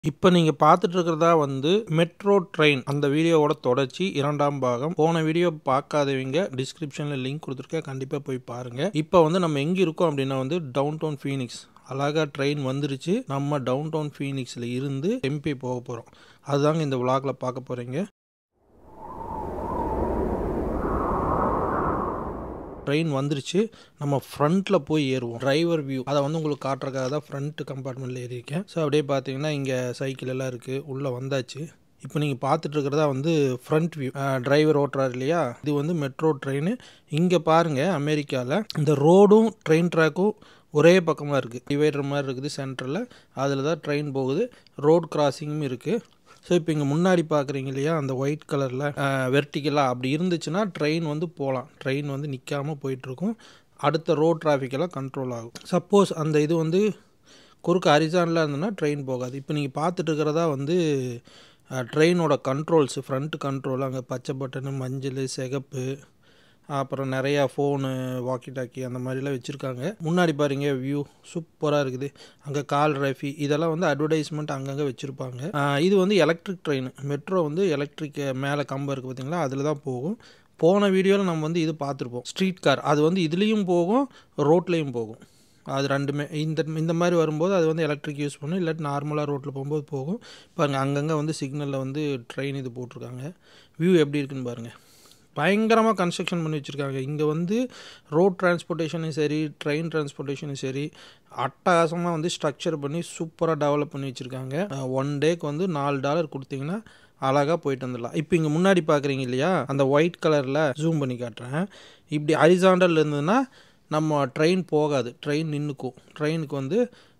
இப்போ நீங்கள் பார்த்துட்டு இருக்கிறதா வந்து மெட்ரோ ட்ரெயின் அந்த வீடியோவோட தொடர்ச்சி இரண்டாம் பாகம் போன வீடியோ பார்க்காதவங்க டிஸ்கிரிப்ஷனில் லிங்க் கொடுத்துருக்கேன் கண்டிப்பாக போய் பாருங்கள் இப்போ வந்து நம்ம எங்கே இருக்கோம் அப்படின்னா வந்து டவுன் டவுன் ஃபீனிக்ஸ் அழகாக ட்ரெயின் வந்துருச்சு நம்ம டவுன் டவுன் ஃபீனிக்ஸில் இருந்து எம்பி போக போகிறோம் அதுதாங்க இந்த விளாகில் பார்க்க போகிறீங்க ட்ரெயின் வந்துருச்சு நம்ம ஃப்ரண்ட்டில் போய் ஏறுவோம் டிரைவர் வியூ அதை வந்து உங்களுக்கு காட்டுறதுக்காக தான் ஃப்ரண்ட் கம்பார்ட்மெண்ட்டில் ஏறியிருக்கேன் ஸோ அப்படியே பார்த்தீங்கன்னா இங்கே சைக்கிள் எல்லாம் இருக்குது உள்ளே வந்தாச்சு இப்போ நீங்கள் பார்த்துட்டு இருக்கிறதா வந்து ஃப்ரண்ட் வியூ டிரைவர் ஓட்டுறாரு இல்லையா இது வந்து மெட்ரோ ட்ரெயின் இங்கே பாருங்கள் அமெரிக்காவில் இந்த ரோடும் ட்ரெயின் ட்ராக்கும் ஒரே பக்கமாக இருக்குது டிவைடர் மாதிரி இருக்குது சென்டரில் அதில் தான் ட்ரெயின் போகுது ரோட் கிராசிங்கும் இருக்குது ஸோ இப்போ இங்கே முன்னாடி பார்க்குறீங்க இல்லையா அந்த ஒயிட் கலரில் வெர்டிக்கலாக அப்படி இருந்துச்சுன்னா ட்ரெயின் வந்து போகலாம் ட்ரெயின் வந்து நிற்காமல் போயிட்டுருக்கும் அடுத்த ரோட் டிராஃபிக்கெல்லாம் கண்ட்ரோல் ஆகும் சப்போஸ் அந்த இது வந்து குறுக்கு அரிசானில் இருந்ததுன்னா ட்ரெயின் போகாது இப்போ நீங்கள் பார்த்துட்டு இருக்கிறதா வந்து ட்ரெயினோட கண்ட்ரோல்ஸ் ஃப்ரண்ட் கண்ட்ரோல் அங்கே பச்சை பட்டனு மஞ்சள் சிகப்பு அப்புறம் நிறையா ஃபோனு வாக்கி டாக்கி அந்த மாதிரிலாம் வச்சுருக்காங்க முன்னாடி பாருங்க வியூ சூப்பராக இருக்குது அங்கே கால் ரஃபி இதெல்லாம் வந்து அட்வர்டைஸ்மெண்ட் அங்கங்கே வச்சுருப்பாங்க இது வந்து எலக்ட்ரிக் ட்ரெயின் மெட்ரோ வந்து எலக்ட்ரிக் மேலே கம்பம் இருக்குது பார்த்தீங்களா அதில் தான் போகும் போன வீடியோவில் நம்ம வந்து இது பார்த்துருப்போம் ஸ்ட்ரீட் கார் அது வந்து இதுலேயும் போகும் ரோட்லேயும் போகும் அது ரெண்டுமே இந்த இந்த மாதிரி வரும்போது அது வந்து எலக்ட்ரிக் யூஸ் பண்ணும் இல்லாட்டி நார்மலாக ரோட்டில் போகும்போது போகும் பாருங்கள் அங்கங்கே வந்து சிக்னலில் வந்து ட்ரெயின் இது போட்டிருக்காங்க வியூ எப்படி இருக்குன்னு பாருங்கள் பயங்கரமாக கன்ஸ்ட்ரக்ஷன் பண்ணி வச்சுருக்காங்க இங்கே வந்து ரோட் டிரான்ஸ்போர்ட்டேஷனும் சரி ட்ரெயின் டிரான்ஸ்போர்ட்டேஷனும் சரி அட்டகாசமாக வந்து ஸ்ட்ரக்சர் பண்ணி சூப்பராக டெவலப் பண்ணி வச்சுருக்காங்க ஒன் டேக்கு வந்து நாலு டாலர் கொடுத்தீங்கன்னா அழகாக போயிட்டு வந்துடலாம் இப்போ இங்கே முன்னாடி பார்க்குறீங்க இல்லையா அந்த ஒயிட் கலரில் ஜூம் பண்ணி காட்டுறேன் இப்படி அரிசாண்டல் இருந்ததுன்னா நம்ம ட்ரெயின் போகாது ட்ரெயின் நின்றுக்கும் ட்ரெயினுக்கு வந்து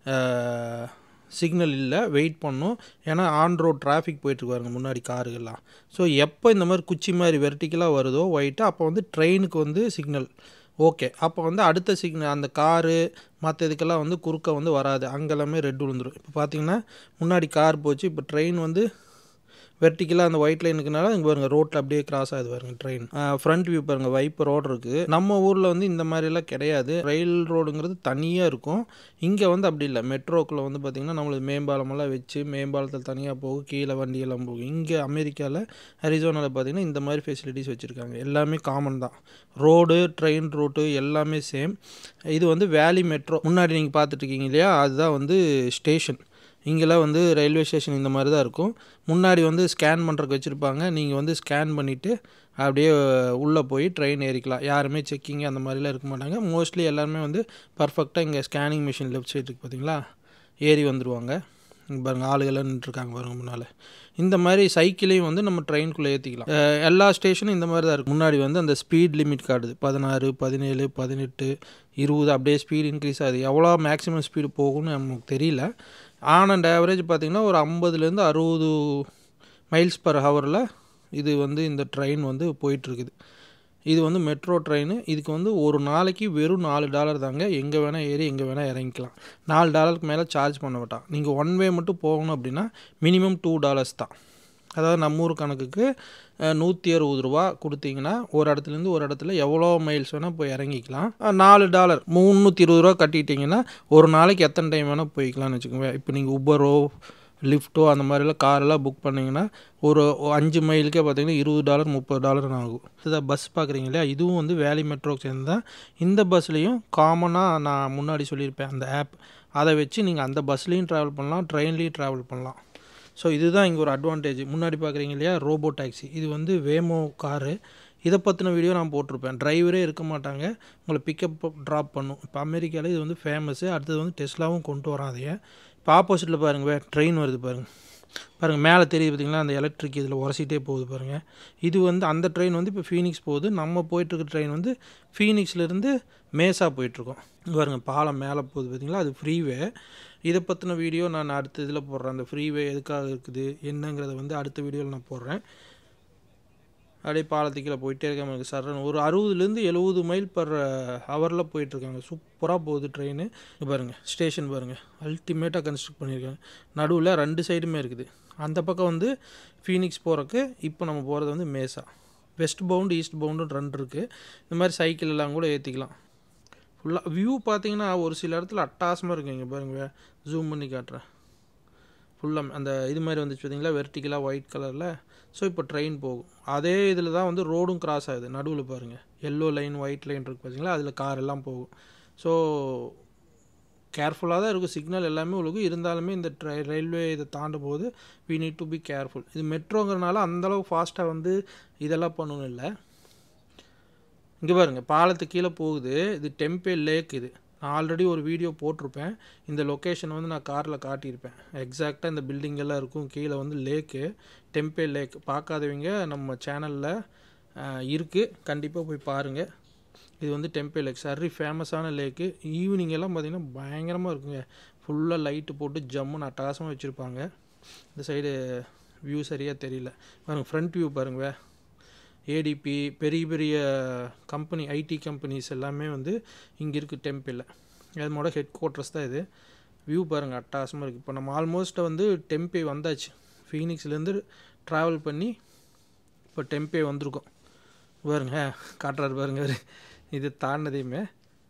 சிக்னல் இல்லை வெயிட் பண்ணும் ஏன்னா ஆன் ரோட் டிராஃபிக் போயிட்டுருக்காருங்க முன்னாடி காருகள்லாம் ஸோ எப்போ இந்த மாதிரி குச்சி மாதிரி வெர்டிக்கலாக வருதோ ஒயிட்டு அப்போ வந்து ட்ரெயினுக்கு வந்து சிக்னல் ஓகே அப்போ வந்து அடுத்த சிக்னல் அந்த காரு மற்ற இதுக்கெல்லாம் வந்து குறுக்க வந்து வராது அங்கெல்லாமே ரெட் விழுந்துடும் இப்போ பார்த்தீங்கன்னா முன்னாடி கார் போச்சு இப்போ ட்ரெயின் வந்து வெர்டிக்கலாக அந்த ஒயிட் லைனுக்குனால இங்கே பாருங்கள் ரோட்டில் அப்படியே கிராஸ் ஆகுது பாருங்க ட்ரெயின் ஃப்ரண்ட் வியூ பாருங்கள் வைப்பு ரோடு இருக்குது நம்ம ஊரில் வந்து இந்த மாதிரிலாம் கிடையாது ரயில் ரோடுங்கிறது தனியாக இருக்கும் இங்கே வந்து அப்படி இல்லை மெட்ரோக்குள்ளே வந்து பார்த்திங்கன்னா நம்மளுக்கு மேம்பாலமெல்லாம் வச்சு மேம்பாலத்தில் தனியாக போகும் கீழே வண்டியெல்லாம் போகும் இங்கே அமெரிக்காவில் அரிசோனாவில் பார்த்திங்கன்னா இந்த மாதிரி ஃபெசிலிட்டிஸ் வச்சுருக்காங்க எல்லாமே காமன் தான் ரோடு ட்ரெயின் ரூட்டு எல்லாமே சேம் இது வந்து வேலி மெட்ரோ முன்னாடி நீங்கள் பார்த்துட்ருக்கீங்க இல்லையா அதுதான் வந்து ஸ்டேஷன் இங்கெல்லாம் வந்து ரயில்வே ஸ்டேஷன் இந்த மாதிரி தான் இருக்கும் முன்னாடி வந்து ஸ்கேன் பண்ணுறதுக்கு வச்சுருப்பாங்க நீங்கள் வந்து ஸ்கேன் பண்ணிவிட்டு அப்படியே உள்ளே போய் ட்ரெயின் ஏறிக்கலாம் யாருமே செக்கிங் அந்த மாதிரிலாம் இருக்க மாட்டாங்க மோஸ்ட்லி எல்லாருமே வந்து பர்ஃபெக்டாக இங்கே ஸ்கேனிங் மிஷின் லெஃப்ட் சைடு இருக்குது பார்த்தீங்களா ஏறி வந்துடுவாங்க இங்கே பாருங்கள் ஆளுகள்லாம் நின்றுருக்காங்க பாருங்க முன்னால் இந்த மாதிரி சைக்கிளையும் வந்து நம்ம ட்ரெயின்குள்ளே ஏற்றிக்கலாம் எல்லா ஸ்டேஷனும் இந்த மாதிரி தான் இருக்குது முன்னாடி வந்து அந்த ஸ்பீட் லிமிட் காட்டுது பதினாறு பதினேழு பதினெட்டு இருபது அப்படியே ஸ்பீடு இன்க்ரீஸ் ஆகுது எவ்வளோ மேக்ஸிமம் ஸ்பீடு போகும்னு நமக்கு தெரியல ஆன் அண்ட் ஆவரேஜ் பார்த்திங்கன்னா ஒரு ஐம்பதுலேருந்து அறுபது மைல்ஸ் பர் ஹவரில் இது வந்து இந்த ட்ரெயின் வந்து போயிட்டுருக்குது இது வந்து மெட்ரோ ட்ரெயின் இதுக்கு வந்து ஒரு நாளைக்கு வெறும் நாலு டாலர் தாங்க எங்கே வேணால் ஏறி எங்கே வேணால் இறங்கிக்கலாம் நாலு டாலருக்கு மேலே சார்ஜ் பண்ண மாட்டான் நீங்கள் ஒன் வே மட்டும் போகணும் அப்படின்னா மினிமம் டூ டாலர்ஸ் தான் அதாவது நம்ம ஊர் கணக்குக்கு நூற்றி அறுபது ரூபா கொடுத்தீங்கன்னா ஒரு இடத்துலேருந்து ஒரு இடத்துல எவ்வளோ மைல்ஸ் வேணால் போய் இறங்கிக்கலாம் நாலு டாலர் முந்நூற்றி இருபது ரூபா கட்டிட்டிங்கன்னா ஒரு நாளைக்கு எத்தனை டைம் வேணால் போய்க்கலாம்னு வச்சுக்கோங்க இப்போ நீங்கள் உபரோ லிஃப்ட்டோ அந்த மாதிரிலாம் காரெல்லாம் புக் பண்ணிங்கன்னா ஒரு அஞ்சு மைலுக்கே பார்த்தீங்கன்னா இருபது டாலர் முப்பது டாலர் ஆகும் இதுதான் பஸ் பார்க்குறீங்க இல்லையா இதுவும் வந்து வேலி மெட்ரோக்கு சேர்ந்து தான் இந்த பஸ்லேயும் காமனாக நான் முன்னாடி சொல்லியிருப்பேன் அந்த ஆப் அதை வச்சு நீங்கள் அந்த பஸ்லேயும் ட்ராவல் பண்ணலாம் ட்ரெயின்லேயும் ட்ராவல் பண்ணலாம் ஸோ இதுதான் இங்கே ஒரு அட்வான்டேஜ் முன்னாடி பார்க்குறீங்க இல்லையா ரோபோ டாக்ஸி இது வந்து வேமோ காரு இதை பற்றின வீடியோ நான் போட்டிருப்பேன் டிரைவரே இருக்க மாட்டாங்க உங்களை பிக்கப் ட்ராப் பண்ணும் இப்போ அமெரிக்காவில் இது வந்து ஃபேமஸ்ஸு அடுத்தது வந்து டெஸ்லாவும் கொண்டு வராதைய இப்போ ஆப்போசிட்டில் பாருங்கள் ட்ரெயின் வருது பாருங்கள் பாருங்கள் மேலே தெரியுது பார்த்திங்களா அந்த எலக்ட்ரிக் இதில் உரசிட்டே போகுது பாருங்கள் இது வந்து அந்த ட்ரெயின் வந்து இப்போ ஃபீனிக்ஸ் போகுது நம்ம போயிட்டுருக்க ட்ரெயின் வந்து ஃபீனிக்ஸ்லேருந்து மேஸா போயிட்டுருக்கோம் பாருங்கள் பாலம் மேலே போகுது பார்த்திங்களா அது ஃப்ரீவே இதை பற்றின வீடியோ நான் அடுத்த இதில் போடுறேன் அந்த ஃப்ரீவே எதுக்காக இருக்குது என்னங்கிறத வந்து அடுத்த வீடியோவில் நான் போடுறேன் அப்படியே பாலத்துக்கீழே போயிட்டே இருக்காம இருக்குது சரண் ஒரு அறுபதுலேருந்து எழுபது மைல் பர் ஹவரில் போயிட்டுருக்காங்க சூப்பராக போகுது ட்ரெயின் பாருங்கள் ஸ்டேஷன் பாருங்கள் அல்டிமேட்டாக கன்ஸ்ட்ரக்ட் பண்ணியிருக்காங்க நடுவில் ரெண்டு சைடுமே இருக்குது அந்த பக்கம் வந்து ஃபீனிக்ஸ் போகிறக்கு இப்போ நம்ம போகிறது வந்து Mesa west bound east bound ரெண்டு இருக்குது இந்த மாதிரி சைக்கிள் எல்லாம் கூட ஏற்றிக்கலாம் ஃபுல்லாக வியூ பார்த்தீங்கன்னா ஒரு சில இடத்துல அட்டாசமாக இருக்குது இங்கே பாருங்கள் ஜூம் பண்ணி காட்டுறேன் ஃபுல்லாக அந்த இது மாதிரி வந்துச்சு பார்த்தீங்களா வெர்டிக்கலாக ஒயிட் கலரில் ஸோ இப்போ ட்ரெயின் போகும் அதே இதில் தான் வந்து ரோடும் கிராஸ் ஆகுது நடுவில் பாருங்கள் எல்லோ லைன் ஒயிட் லைன் இருக்குது பார்த்தீங்களா அதில் கார் எல்லாம் போகும் ஸோ கேர்ஃபுல்லாக தான் இருக்கும் சிக்னல் எல்லாமே உங்களுக்கு இருந்தாலுமே இந்த ட்ரை ரயில்வே இதை தாண்டும் போது we need to be careful இது மெட்ரோங்கிறனால அந்தளவுக்கு ஃபாஸ்ட்டாக வந்து இதெல்லாம் பண்ணணும் இல்லை இங்கே பாருங்கள் பாலத்துக்கு கீழே போகுது இது டெம்பே லேக் இது நான் ஆல்ரெடி ஒரு வீடியோ போட்டிருப்பேன் இந்த லொக்கேஷன் வந்து நான் காரில் காட்டியிருப்பேன் எக்ஸாக்டாக இந்த பில்டிங் எல்லாம் இருக்கும் கீழே வந்து லேக்கு டெம்பே லேக் பார்க்காதவங்க நம்ம சேனலில் இருக்குது கண்டிப்பாக போய் பாருங்கள் இது வந்து டெம்பே லேக் சரி ஃபேமஸான லேக்கு ஈவினிங் எல்லாம் பார்த்திங்கன்னா பயங்கரமாக இருக்குங்க ஃபுல்லாக லைட்டு போட்டு ஜம்முன்னு அட்டகாசமாக வச்சுருப்பாங்க இந்த சைடு வியூ சரியாக தெரியல பாருங்கள் ஃப்ரண்ட் வியூ பாருங்கள் ஏடிபி பெரிய பெரிய கம்பெனி ஐடி கம்பெனிஸ் எல்லாமே வந்து இங்கே இருக்குது டெம்பிளில் அதனோட ஹெட் குவார்ட்டர்ஸ் தான் இது வியூ பாருங்கள் அட்டகாசமாக இருக்குது இப்போ நம்ம ஆல்மோஸ்ட் வந்து டெம்பே வந்தாச்சு ஃபீனிக்ஸ்லேருந்து ட்ராவல் பண்ணி இப்போ டெம்பே வந்திருக்கோம் பாருங்க காட்டுறாரு பாருங்க அவரு இது தாண்டினதையுமே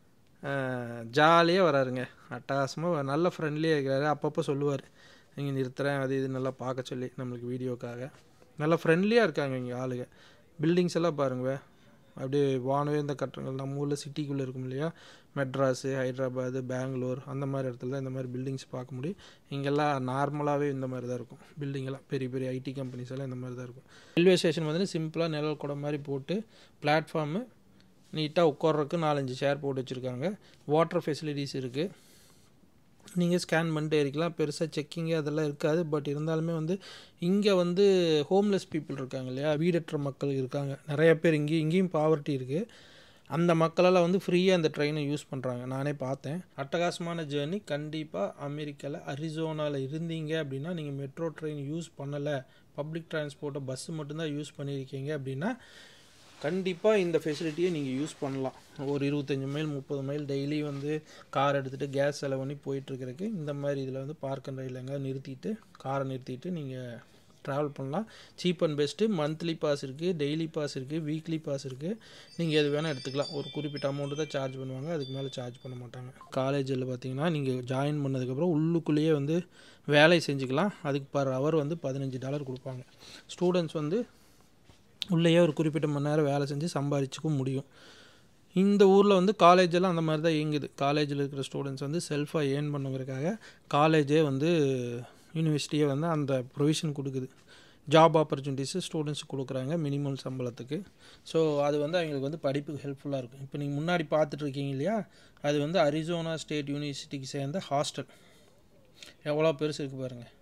ஜாலியாக வராருங்க அட்டகாசமாக நல்ல ஃப்ரெண்ட்லியாக இருக்கிறாரு அப்பப்போ சொல்லுவார் இங்கே நிறுத்துகிறேன் அது இது நல்லா பார்க்க சொல்லி நம்மளுக்கு வீடியோக்காக நல்லா ஃப்ரெண்ட்லியாக இருக்காங்க இங்கே ஆளுங்க பில்டிங்ஸ் எல்லாம் பாருங்க அப்படியே வானவேந்த கட்டடங்கள் நம்ம ஊரில் சிட்டிக்குள்ளே இருக்கும் இல்லையா மெட்ராஸு ஹைதராபாத் பெங்களூர் அந்த மாதிரி இடத்துல தான் இந்த மாதிரி பில்டிங்ஸ் பார்க்க முடியும் இங்கெல்லாம் நார்மலாகவே இந்த மாதிரி தான் இருக்கும் பில்டிங் எல்லாம் பெரிய பெரிய ஐடி கம்பெனிஸ் எல்லாம் இந்த மாதிரி தான் இருக்கும் ரயில்வே ஸ்டேஷன் வந்து சிம்பிளாக நிழல் குடம் மாதிரி போட்டு பிளாட்ஃபார்மு நீட்டாக உட்கார்றதுக்கு நாலஞ்சு சேர் போட்டு வச்சுருக்காங்க வாட்டர் ஃபெசிலிட்டிஸ் இருக்குது நீங்கள் ஸ்கேன் பண்ணிட்டு ஏறிக்கலாம் பெருசாக செக்கிங்கு அதெல்லாம் இருக்காது பட் இருந்தாலுமே வந்து இங்கே வந்து ஹோம்லெஸ் பீப்புள் இருக்காங்க இல்லையா வீடற்ற மக்கள் இருக்காங்க நிறைய பேர் இங்கேயும் இங்கேயும் பாவர்ட்டி இருக்குது அந்த மக்களெல்லாம் வந்து ஃப்ரீயாக அந்த ட்ரெயினை யூஸ் பண்ணுறாங்க நானே பார்த்தேன் அட்டகாசமான ஜேர்னி கண்டிப்பாக அமெரிக்காவில் அரிசோனாவில் இருந்தீங்க அப்படின்னா நீங்கள் மெட்ரோ ட்ரெயின் யூஸ் பண்ணலை பப்ளிக் டிரான்ஸ்போர்ட்டை பஸ்ஸு மட்டும்தான் யூஸ் பண்ணியிருக்கீங்க அப்படின்னா கண்டிப்பாக இந்த ஃபெசிலிட்டியை நீங்கள் யூஸ் பண்ணலாம் ஒரு இருபத்தஞ்சி மைல் முப்பது மைல் டெய்லி வந்து கார் எடுத்துகிட்டு கேஸ் செலவு பண்ணி போயிட்டுருக்கிறதுக்கு இந்த மாதிரி இதில் வந்து பார்க் அண்ட் ரயில் எங்கே நிறுத்திட்டு காரை நிறுத்திட்டு நீங்கள் ட்ராவல் பண்ணலாம் cheap and best monthly pass இருக்குது டெய்லி பாஸ் இருக்குது வீக்லி பாஸ் இருக்குது நீங்கள் எது வேணால் எடுத்துக்கலாம் ஒரு குறிப்பிட்ட அமௌண்ட்டு தான் சார்ஜ் பண்ணுவாங்க அதுக்கு மேலே சார்ஜ் பண்ண மாட்டாங்க காலேஜில் பார்த்தீங்கன்னா நீங்கள் ஜாயின் பண்ணதுக்கப்புறம் உள்ளுக்குள்ளேயே வந்து வேலை செஞ்சுக்கலாம் அதுக்கு பர் ஹவர் வந்து பதினஞ்சு டாலர் கொடுப்பாங்க ஸ்டூடெண்ட்ஸ் வந்து உள்ளேயே ஒரு குறிப்பிட்ட மணி நேரம் வேலை செஞ்சு சம்பாதிச்சிக்கும் முடியும் இந்த ஊரில் வந்து காலேஜ் எல்லாம் அந்த மாதிரி தான் இயங்குது காலேஜில் இருக்கிற ஸ்டூடெண்ட்ஸ் வந்து செல்ஃபாக ஏர்ன் பண்ணுங்கிறதுக்காக காலேஜே வந்து யூனிவர்சிட்டியே வந்து அந்த ப்ரொவிஷன் கொடுக்குது ஜாப் ஆப்பர்ச்சுனிட்டிஸு ஸ்டூடெண்ட்ஸ் கொடுக்குறாங்க மினிமம் சம்பளத்துக்கு ஸோ அது வந்து அவங்களுக்கு வந்து படிப்புக்கு ஹெல்ப்ஃபுல்லாக இருக்கும் இப்போ நீங்கள் முன்னாடி பார்த்துட்டு இருக்கீங்க இல்லையா அது வந்து அரிசோனா ஸ்டேட் யூனிவர்சிட்டிக்கு சேர்ந்த ஹாஸ்டல் எவ்வளோ பெருசு இருக்குது பாருங்கள்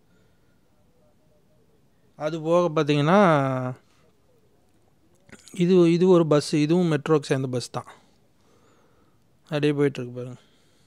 அது போக பார்த்தீங்கன்னா இது இது ஒரு பஸ்ஸு இதுவும் மெட்ரோக்கு சேர்ந்த பஸ் தான் அப்படியே போயிட்டுருக்கு பாருங்க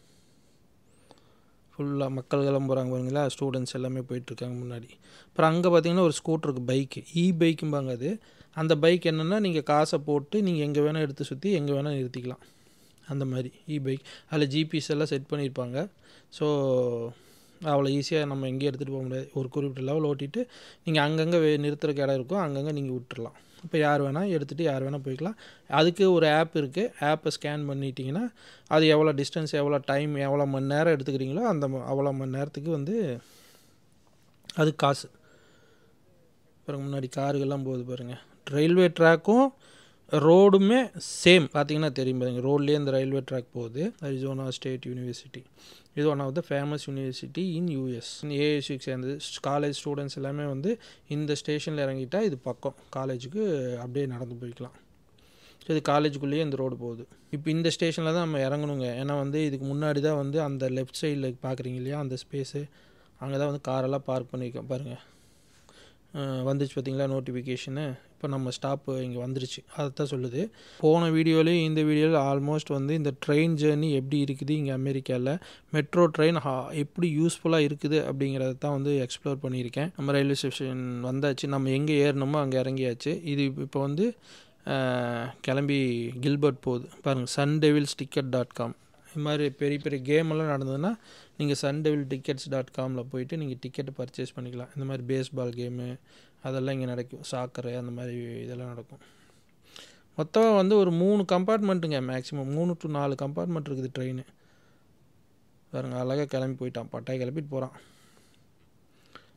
ஃபுல்லாக மக்கள்கெல்லாம் போகிறாங்க பாருங்களா ஸ்டூடெண்ட்ஸ் எல்லாமே போயிட்டுருக்காங்க முன்னாடி அப்புறம் அங்கே பார்த்தீங்கன்னா ஒரு ஸ்கூட்டருக்கு பைக்கு இ பைக்கும்பாங்க அது அந்த பைக் என்னென்னா நீங்கள் காசை போட்டு நீங்கள் எங்கே வேணால் எடுத்து சுற்றி எங்கே வேணால் நிறுத்திக்கலாம் அந்த மாதிரி இ பைக் அதில் ஜிபிஎஸ் எல்லாம் செட் பண்ணியிருப்பாங்க ஸோ அவ்வளோ ஈஸியாக நம்ம எங்கேயும் எடுத்துகிட்டு போக முடியாது ஒரு குறிப்பிட்ட லெவல் ஓட்டிட்டு நீங்கள் அங்கங்கே நிறுத்துறக்கு இடம் இருக்கும் அங்கங்கே நீங்கள் விட்டுறலாம் இப்போ யார் வேணால் எடுத்துகிட்டு யார் வேணால் போய்க்கலாம் அதுக்கு ஒரு ஆப் இருக்குது ஆப்பை ஸ்கேன் பண்ணிட்டீங்கன்னா அது எவ்வளோ டிஸ்டன்ஸ் எவ்வளோ டைம் எவ்வளோ மணி நேரம் எடுத்துக்கிறீங்களோ அந்த அவ்வளோ மணி நேரத்துக்கு வந்து அது காசு பாருங்க முன்னாடி காருகள்லாம் போகுது பாருங்கள் ரயில்வே ட்ராக்கும் ரோடுமே சேம் பார்த்தீங்கன்னா தெரியும் பாருங்க ரோட்லேயே இந்த ரயில்வே ட்ராக் போகுது அரிசோனா ஸ்டேட் யூனிவர்சிட்டி இது one of the famous university in US ஏஎஸ்யூக்கு சேர்ந்தது காலேஜ் ஸ்டூடெண்ட்ஸ் எல்லாமே வந்து இந்த ஸ்டேஷனில் இறங்கிட்டா இது பக்கம் காலேஜுக்கு அப்படியே நடந்து போய்க்கலாம் ஸோ இது காலேஜுக்குள்ளேயே இந்த ரோடு போகுது இப்போ இந்த ஸ்டேஷனில் தான் நம்ம இறங்கணுங்க ஏன்னா வந்து இதுக்கு முன்னாடி தான் வந்து அந்த லெஃப்ட் சைடில் பார்க்குறீங்க இல்லையா அந்த ஸ்பேஸு அங்கே தான் வந்து காரெல்லாம் பார்க் பண்ணியிருக்கோம் பாருங்கள் வந்துச்சு பார்த்தீங்களா நோட்டிஃபிகேஷனு இப்போ நம்ம ஸ்டாப்பு இங்கே வந்துருச்சு அதை தான் சொல்லுது போன வீடியோலேயும் இந்த வீடியோவில் ஆல்மோஸ்ட் வந்து இந்த ட்ரெயின் ஜேர்னி எப்படி இருக்குது இங்கே அமெரிக்காவில் மெட்ரோ ட்ரெயின் எப்படி யூஸ்ஃபுல்லாக இருக்குது அப்படிங்கிறத தான் வந்து எக்ஸ்ப்ளோர் பண்ணியிருக்கேன் நம்ம ரயில்வே ஸ்டேஷன் வந்தாச்சு நம்ம எங்கே ஏறணுமோ அங்கே இறங்கியாச்சு இது இப்போ வந்து கிளம்பி கில்பர்ட் போகுது பாருங்கள் Sun Devils ticket dot com இது மாதிரி பெரிய பெரிய கேமெல்லாம் நடந்ததுன்னா நீங்கள் சன் டெவில் டிக்கெட்ஸ் டாட் காமில் போயிட்டு நீங்கள் டிக்கெட்டு பர்ச்சேஸ் பண்ணிக்கலாம் இந்த மாதிரி பேஸ்பால் கேமு அதெல்லாம் இங்கே நடக்கும் சாக்கரு அந்த மாதிரி இதெல்லாம் நடக்கும் மொத்தம் வந்து ஒரு மூணு கம்பார்ட்மெண்ட்டுங்க மேக்ஸிமம் மூணு டு நாலு கம்பார்ட்மெண்ட் இருக்குது ட்ரெயின் பாருங்க அழகாக கிளம்பி போயிட்டான் பட்டாய் கிளப்பிட்டு போகிறான்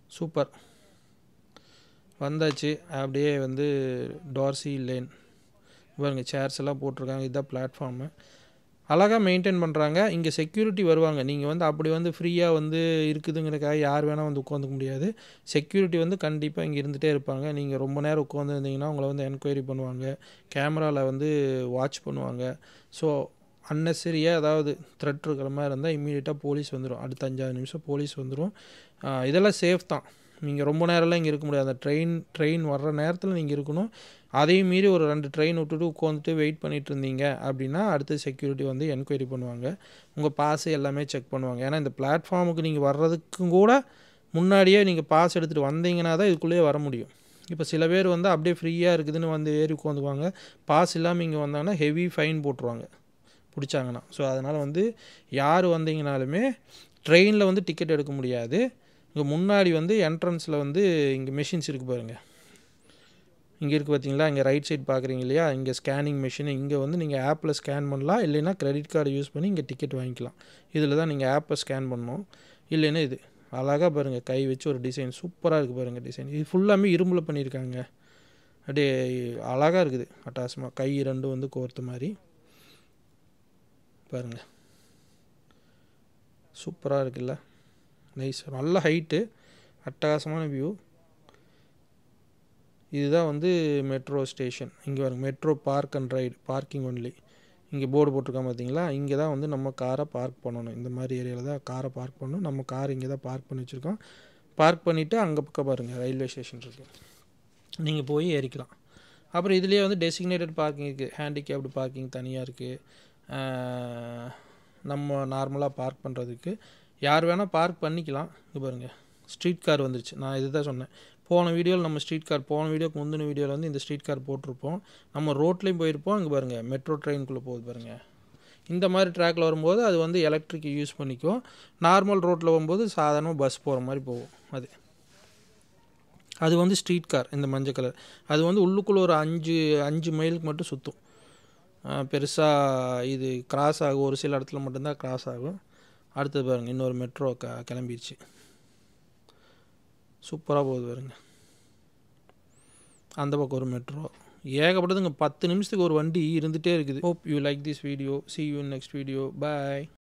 சூப்பர் வந்தாச்சு அப்படியே வந்து டார்சி லேன் பாருங்க சேர்ஸ் எல்லாம் போட்டிருக்காங்க இதுதான் பிளாட்ஃபார்மு அழகாக மெயின்டைன் பண்ணுறாங்க இங்கே செக்யூரிட்டி வருவாங்க நீங்கள் வந்து அப்படி வந்து ஃப்ரீயாக வந்து இருக்குதுங்கிறக்காக யார் வேணால் வந்து உட்காந்துக்க முடியாது செக்யூரிட்டி வந்து கண்டிப்பாக இங்கே இருந்துகிட்டே இருப்பாங்க நீங்கள் ரொம்ப நேரம் உட்காந்துருந்தீங்கன்னா உங்களை வந்து என்கொயரி பண்ணுவாங்க கேமராவில் வந்து வாட்ச் பண்ணுவாங்க ஸோ அன்னெசரியாக ஏதாவது த்ரெட் இருக்கிற மாதிரி இருந்தால் இம்மீடியட்டாக போலீஸ் வந்துடும் அடுத்த அஞ்சாறு நிமிஷம் போலீஸ் வந்துடும் இதெல்லாம் சேஃப் தான் நீங்கள் ரொம்ப நேரம்லாம் இங்கே இருக்க முடியாது அந்த ட்ரெயின் ட்ரெயின் வர்ற நேரத்தில் நீங்கள் இருக்கணும் அதையும் மீறி ஒரு ரெண்டு ட்ரெயின் விட்டுட்டு உட்காந்துட்டு வெயிட் பண்ணிட்டு இருந்தீங்க அப்படின்னா அடுத்து செக்யூரிட்டி வந்து என்கொயரி பண்ணுவாங்க உங்கள் பாஸ் எல்லாமே செக் பண்ணுவாங்க ஏன்னா இந்த பிளாட்ஃபார்முக்கு நீங்கள் வர்றதுக்கும் கூட முன்னாடியே நீங்கள் பாஸ் எடுத்துகிட்டு வந்தீங்கன்னா தான் இதுக்குள்ளேயே வர முடியும் இப்போ சில பேர் வந்து அப்படியே ஃப்ரீயாக இருக்குதுன்னு வந்து ஏறி உட்காந்துக்குவாங்க பாஸ் இல்லாமல் இங்கே வந்தாங்கன்னா ஹெவி ஃபைன் போட்டுருவாங்க பிடிச்சாங்கன்னா ஸோ அதனால் வந்து யார் வந்தீங்கனாலுமே ட்ரெயினில் வந்து டிக்கெட் எடுக்க முடியாது இங்கே முன்னாடி வந்து என்ட்ரன்ஸில் வந்து இங்கே மெஷின்ஸ் இருக்குது பாருங்கள் இங்கே இருக்குது பார்த்தீங்களா இங்கே ரைட் சைட் பார்க்குறீங்க இல்லையா இங்கே ஸ்கேனிங் மிஷின் இங்கே வந்து நீங்கள் ஆப்பில் ஸ்கேன் பண்ணலாம் இல்லைன்னா கிரெடிட் கார்டு யூஸ் பண்ணி இங்கே டிக்கெட் வாங்கிக்கலாம் இதில் தான் நீங்கள் ஆப்பை ஸ்கேன் பண்ணணும் இல்லைன்னா இது அழகாக பாருங்கள் கை வச்சு ஒரு டிசைன் சூப்பராக இருக்குது பாருங்கள் டிசைன் இது ஃபுல்லாமே இரும்பில் பண்ணியிருக்காங்க அப்படியே அழகாக இருக்குது அட்டாசமாக கை ரெண்டும் வந்து கோர்த்த மாதிரி பாருங்கள் சூப்பராக இருக்குல்ல நைஸ் நல்ல ஹைட்டு அட்டகாசமான வியூ இதுதான் வந்து மெட்ரோ ஸ்டேஷன் இங்கே பாருங்க metro park and ride parking only இங்கே போர்டு போட்டிருக்கான் பார்த்தீங்களா இங்கே தான் வந்து நம்ம காரை பார்க் பண்ணணும் இந்த மாதிரி ஏரியாவில் தான் காரை பார்க் பண்ணணும் நம்ம கார் இங்கே தான் பார்க் பண்ணி வச்சுருக்கோம் பார்க் பண்ணிவிட்டு அங்கே பக்கம் பாருங்கள் ரயில்வே ஸ்டேஷன் இருக்குது நீங்கள் போய் ஏறிக்கலாம் அப்புறம் இதுலேயே வந்து டெசிக்னேட்டட் பார்க்கிங் இருக்குது ஹேண்டிகேப்டு பார்க்கிங் தனியாக இருக்குது நம்ம நார்மலாக பார்க் பண்ணுறதுக்கு யார் வேணால் பார்க் பண்ணிக்கலாம் இங்கே பாருங்கள் ஸ்ட்ரீட் கார் வந்துருச்சு நான் இது தான் சொன்னேன் போன வீடியோவில் நம்ம ஸ்ட்ரீட் கார் போன வீடியோக்கு முந்தின வீடியோவில் வந்து இந்த ஸ்ட்ரீட் கார் போட்டிருப்போம் நம்ம ரோட்லேயும் போயிருப்போம் இங்கே பாருங்கள் மெட்ரோ ட்ரெயின்குள்ளே போகுது பாருங்கள் இந்த மாதிரி ட்ராக்கில் வரும்போது அது வந்து எலக்ட்ரிக் யூஸ் பண்ணிக்கும் நார்மல் ரோட்டில் போகும்போது சாதாரணமாக பஸ் போகிற மாதிரி போகும் அது அது வந்து ஸ்ட்ரீட் கார் இந்த மஞ்சள் கலர் அது வந்து உள்ளுக்குள்ளே ஒரு அஞ்சு அஞ்சு மைலுக்கு மட்டும் சுற்றும் பெருசாக இது கிராஸ் ஆகும் ஒரு சில இடத்துல மட்டும்தான் கிராஸ் ஆகும் அடுத்தது பாருங்கள் இன்னொரு மெட்ரோ க கிளம்பிடுச்சு சூப்பராக போகுது பாருங்க அந்த பக்கம் ஒரு மெட்ரோ ஏகப்பட்டதுங்க பத்து நிமிஷத்துக்கு ஒரு வண்டி இருந்துகிட்டே இருக்குது hope you like this video see you next video bye